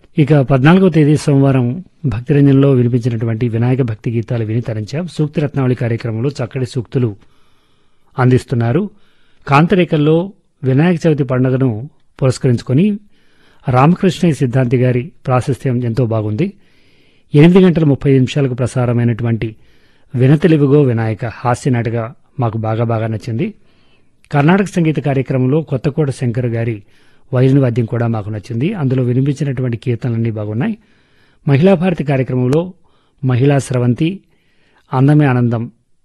ఇక పద్నాలుగో తేదీ సోమవారం భక్తిరంజన్లో వినిపించినటువంటి వినాయక భక్తి గీతాలు విని తరించాం సూక్తి రత్నావళి కార్యక్రమంలో చక్కటి సూక్తులు అందిస్తున్నారు కాంతరేకల్లో వినాయక చవితి పండుగను పురస్కరించుకొని రామకృష్ణ సిద్ధాంతి గారి ప్రాశస్త్యం ఎంతో బాగుంది ఎనిమిది గంటల ముప్పై నిమిషాలకు ప్రసారమైనటువంటి వినతెలివిగో వినాయక హాస్య నాటక మాకు బాగా బాగా నచ్చింది కర్ణాటక సంగీత కార్యక్రమంలో కొత్తకోట శంకర్ గారి వైలిన్ వాద్యం కూడా మాకు నచ్చింది అందులో వినిపించినటువంటి కీర్తనలన్నీ బాగున్నాయి మహిళా భారతి కార్యక్రమంలో మహిళా స్రవంతి అందమే ఆనందం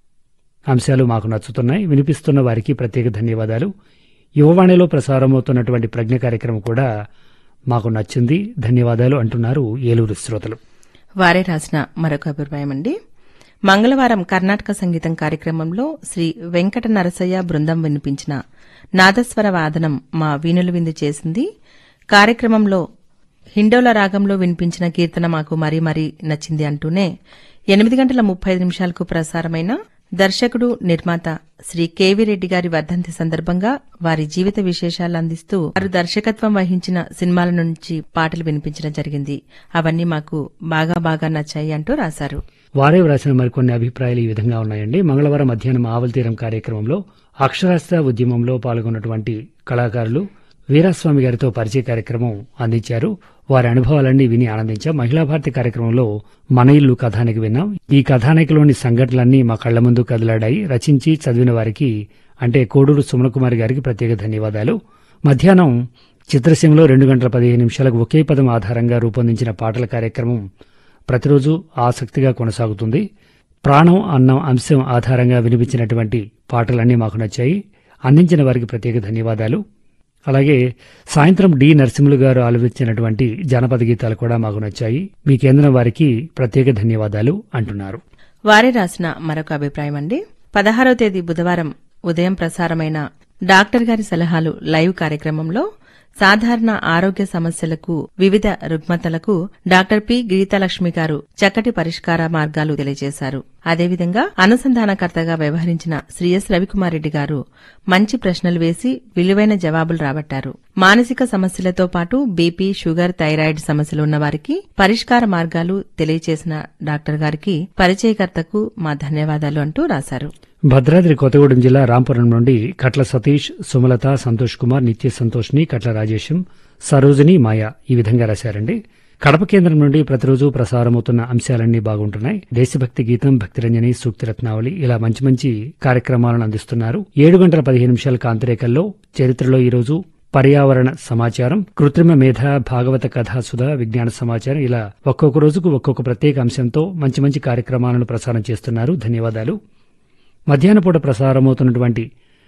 అంశాలు మాకు నచ్చుతున్నాయి వినిపిస్తున్న వారికి ప్రత్యేక ధన్యవాదాలు యువవాణిలో ప్రసారమవుతున్నటువంటి ప్రజ్ఞ కార్యక్రమం కూడా మాకు నచ్చింది ధన్యవాదాలు అంటున్నారు ఏలూరు శ్రోతలు వారే రాసిన మరొక అభిప్రాయం అండి మంగళవారం కర్ణాటక సంగీతం కార్యక్రమంలో శ్రీ వెంకట నరసయ్య బృందం వినిపించిన నాదస్వర వాదనం మా వీణులు విందు చేసింది కార్యక్రమంలో హిండోల రాగంలో వినిపించిన కీర్తన మాకు మరీ మరీ నచ్చింది అంటూనే ఎనిమిది గంటల ముప్పై ఐదు నిమిషాలకు ప్రసారమైన దర్శకుడు నిర్మాత శ్రీ కేవీ రెడ్డి గారి వర్ధంతి సందర్భంగా వారి జీవిత విశేషాలు అందిస్తూ వారు దర్శకత్వం వహించిన సినిమాల నుంచి పాటలు వినిపించడం జరిగింది అవన్నీ మాకు బాగా బాగా నచ్చాయి అంటూ రాశారు వారే వ్రాసిన మరికొన్ని అభిప్రాయాలు ఈ విధంగా ఉన్నాయండి మంగళవారం మధ్యాహ్నం ఆవల తీరం కార్యక్రమంలో అక్షరాస్యత ఉద్యమంలో పాల్గొన్నటువంటి కళాకారులు వీరాస్వామి గారితో పరిచయ కార్యక్రమం అందించారు వారి అనుభవాలన్నీ విని ఆనందించాం మహిళా భారతి కార్యక్రమంలో మన ఇల్లు కథానికి విన్నాం ఈ కథానికలోని సంఘటనలన్నీ మా కళ్ల ముందు కదిలాడాయి రచించి చదివిన వారికి అంటే కోడూరు సుమనకుమారి గారికి ప్రత్యేక ధన్యవాదాలు మధ్యాహ్నం చిత్రసీమలో రెండు గంటల పదిహేను నిమిషాలకు ఒకే పదం ఆధారంగా రూపొందించిన పాటల కార్యక్రమం ప్రతిరోజు ఆసక్తిగా కొనసాగుతుంది ప్రాణం అన్నం అంశం ఆధారంగా వినిపించినటువంటి పాటలన్నీ మాకు నచ్చాయి అందించిన వారికి ప్రత్యేక ధన్యవాదాలు అలాగే సాయంత్రం డి నరసింహులు గారు ఆలపించినటువంటి జానపద గీతాలు కూడా మాకు నచ్చాయి మీ కేంద్రం వారికి ప్రత్యేక ధన్యవాదాలు అంటున్నారు వారే రాసిన మరొక అభిప్రాయం అండి పదహారవ తేదీ బుధవారం ఉదయం ప్రసారమైన డాక్టర్ గారి సలహాలు లైవ్ కార్యక్రమంలో సాధారణ ఆరోగ్య సమస్యలకు వివిధ రుగ్మతలకు డాక్టర్ పి గీతాలక్ష్మి గారు చక్కటి పరిష్కార మార్గాలు తెలియజేశారు అదేవిధంగా అనుసంధానకర్తగా వ్యవహరించిన శ్రీ ఎస్ రవికుమార్ రెడ్డి గారు మంచి ప్రశ్నలు వేసి విలువైన జవాబులు రాబట్టారు మానసిక సమస్యలతో పాటు బీపీ షుగర్ థైరాయిడ్ సమస్యలు ఉన్న వారికి పరిష్కార మార్గాలు తెలియజేసిన డాక్టర్ గారికి పరిచయకర్తకు మా ధన్యవాదాలు అంటూ రాశారు భద్రాద్రి కొత్తగూడెం జిల్లా రాంపురం నుండి కట్ల సతీష్ సుమలత సంతోష్ కుమార్ నిత్య సంతోష్ని కట్ల రాజేశం సరోజిని మాయ ఈ విధంగా రాశారండి కడప కేంద్రం నుండి ప్రతిరోజు ప్రసారమవుతున్న అంశాలన్నీ బాగుంటున్నాయి దేశభక్తి గీతం భక్తిరంజని సూక్తి రత్నావళి ఇలా మంచి మంచి కార్యక్రమాలను అందిస్తున్నారు ఏడు గంటల పదిహేను నిమిషాల కాంతిరేకల్లో చరిత్రలో ఈరోజు పర్యావరణ సమాచారం కృత్రిమ మేధ భాగవత కథాసుధ విజ్ఞాన సమాచారం ఇలా ఒక్కొక్క రోజుకు ఒక్కొక్క ప్రత్యేక అంశంతో మంచి మంచి కార్యక్రమాలను ప్రసారం చేస్తున్నారు ధన్యవాదాలు మధ్యాహ్న పూట ప్రసారమవుతున్నటువంటి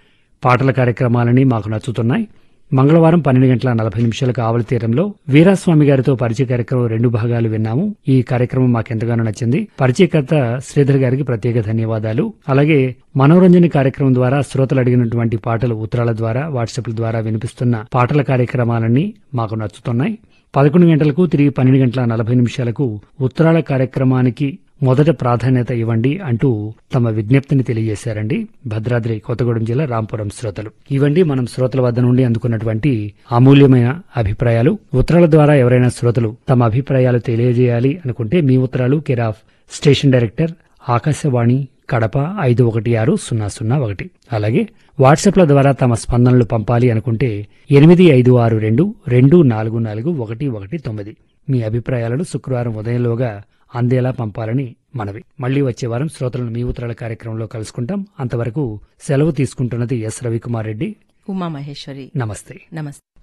పాటల కార్యక్రమాలని మాకు నచ్చుతున్నాయి మంగళవారం పన్నెండు గంటల నలభై నిమిషాలకు ఆవలి తీరంలో వీరాస్వామి గారితో పరిచయ కార్యక్రమం రెండు భాగాలు విన్నాము ఈ కార్యక్రమం మాకెంతగానో నచ్చింది పరిచయకర్త శ్రీధర్ గారికి ప్రత్యేక ధన్యవాదాలు అలాగే మనోరంజన కార్యక్రమం ద్వారా శ్రోతలు అడిగినటువంటి పాటలు ఉత్తరాల ద్వారా వాట్సాప్ల ద్వారా వినిపిస్తున్న పాటల కార్యక్రమాలన్నీ మాకు నచ్చుతున్నాయి పదకొండు గంటలకు తిరిగి పన్నెండు గంటల నలభై నిమిషాలకు ఉత్తరాల కార్యక్రమానికి మొదట ప్రాధాన్యత ఇవ్వండి అంటూ తమ విజ్ఞప్తిని తెలియజేశారండి భద్రాద్రి కొత్తగూడెం జిల్లా రాంపురం శ్రోతలు ఇవండి మనం శ్రోతల వద్ద నుండి అందుకున్నటువంటి అమూల్యమైన అభిప్రాయాలు ఉత్తరాల ద్వారా ఎవరైనా శ్రోతలు తమ అభిప్రాయాలు తెలియజేయాలి అనుకుంటే మీ ఉత్తరాలు care of station director Akashvani Kadapa ఐదు ఒకటి ఆరు సున్నా సున్నా ఒకటి అలాగే వాట్సాప్ల ద్వారా తమ స్పందనలు పంపాలి అనుకుంటే ఎనిమిది ఐదు ఆరు రెండు రెండు నాలుగు నాలుగు ఒకటి ఒకటి తొమ్మిది మీ అభిప్రాయాలను శుక్రవారం ఉదయంలోగా అందేలా పంపాలని మనవి మళ్లీ వచ్చే వారం శ్రోతలను మీ ఉత్తరాల కార్యక్రమంలో కలుసుకుంటాం అంతవరకు సెలవు తీసుకుంటున్నది ఎస్ రవికుమార్ రెడ్డి ఉమా మహేశ్వరి నమస్తే నమస్తే